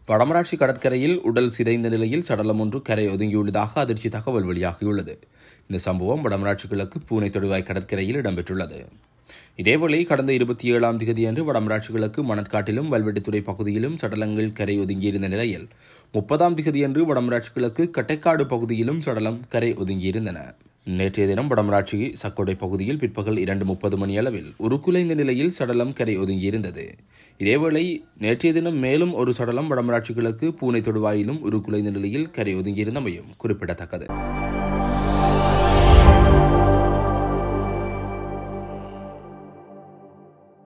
வடமராட்சி கடற்கரையில் உடல் சிதைந்த நிலையில் சடலம் ஒன்று கரை ஒதுங்கியுள்ளதாக அதிர்ச்சி தகவல் வெளியாகியுள்ளது இந்த சம்பவம் வடமராட்சி கிழக்கு பூனை தொடுவாய் கடற்கரையில் இடம்பெற்றுள்ளது இதேவேளை கடந்த இருபத்தி ஏழாம் தேதியன்று வடமராட்சி கிழக்கு மணற்காட்டிலும் வல்வெட்டித்துறை பகுதியிலும் சடலங்கள் கரை ஒதுங்கியிருந்த நிலையில் முப்பதாம் திகதியன்று வடமராட்சி கிழக்கு கட்டைக்காடு பகுதியிலும் சடலம் கரை ஒதுங்கியிருந்தன நேற்றைய தினம் வடமராட்சி சக்கொடை பகுதியில் பிற்பகல் இரண்டு முப்பது மணி அளவில் உருக்குலைந்த நிலையில் சடலம் கரை ஒதுங்கியிருந்தது இதேவேளை நேற்றைய தினம் மேலும் ஒரு சடலம் வடமராட்சி கிழக்கு பூனை தொடுவாயிலும் உருக்குலைந்த நிலையில் கரை ஒதுங்கியிருந்தமையும் குறிப்பிடத்தக்கது